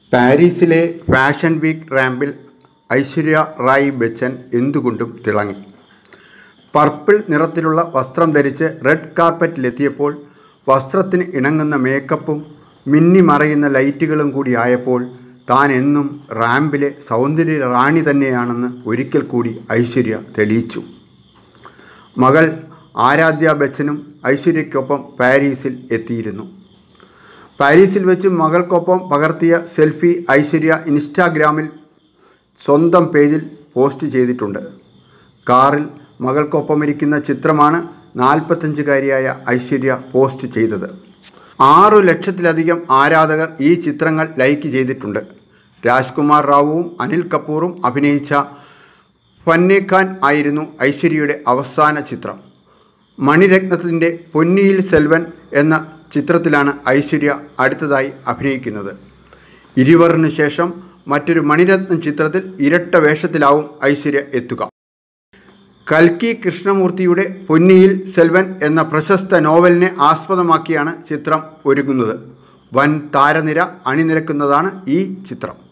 പാരീസിലെ fashion week റാമ്പിൽ ഐശ്വര്യ റായ് ബച്ചൻ എന്തുകൊണ്ടും തിളങ്ങി പർപ്പിൾ നിറത്തിലുള്ള വസ്ത്രം ധരിച്ച് റെഡ് കാർപ്പറ്റിലെത്തിയപ്പോൾ വസ്ത്രത്തിന് ഇണങ്ങുന്ന മേക്കപ്പും മിന്നിമറയുന്ന ലൈറ്റുകളും കൂടി ആയപ്പോൾ താൻ എന്നും റാമ്പിലെ സൗന്ദര്യ റാണി തന്നെയാണെന്ന് ഒരിക്കൽ കൂടി ഐശ്വര്യ തെളിയിച്ചു മകൾ ആരാധ്യ ബച്ചനും ഐശ്വര്യയ്ക്കൊപ്പം പാരീസിൽ എത്തിയിരുന്നു പാരീസിൽ വെച്ച് മകൾക്കൊപ്പം പകർത്തിയ സെൽഫി ഐശ്വര്യ ഇൻസ്റ്റാഗ്രാമിൽ സ്വന്തം പേജിൽ പോസ്റ്റ് ചെയ്തിട്ടുണ്ട് കാറിൽ മകൾക്കൊപ്പമിരിക്കുന്ന ചിത്രമാണ് നാൽപ്പത്തഞ്ചുകാരിയായ ഐശ്വര്യ പോസ്റ്റ് ചെയ്തത് ആറു ലക്ഷത്തിലധികം ആരാധകർ ഈ ചിത്രങ്ങൾ ലൈക്ക് ചെയ്തിട്ടുണ്ട് രാജ്കുമാർ റാവുവും അനിൽ കപൂറും അഭിനയിച്ച ഫന്നേ ഖാൻ ആയിരുന്നു ഐശ്വര്യയുടെ അവസാന ചിത്രം മണിരത്നത്തിൻ്റെ പൊന്നിയിൽ സെൽവൻ എന്ന ചിത്രത്തിലാണ് ഐശ്വര്യ അടുത്തതായി അഭിനയിക്കുന്നത് ഇരുവറിന് ശേഷം മറ്റൊരു മണിരത്നം ചിത്രത്തിൽ ഇരട്ട വേഷത്തിലാവും ഐശ്വര്യ എത്തുക കൽക്കി കൃഷ്ണമൂർത്തിയുടെ പൊന്നിയിൽ സെൽവൻ എന്ന പ്രശസ്ത നോവലിനെ ആസ്പദമാക്കിയാണ് ചിത്രം ഒരുങ്ങുന്നത് വൻ താരനിര അണിനിരക്കുന്നതാണ് ഈ ചിത്രം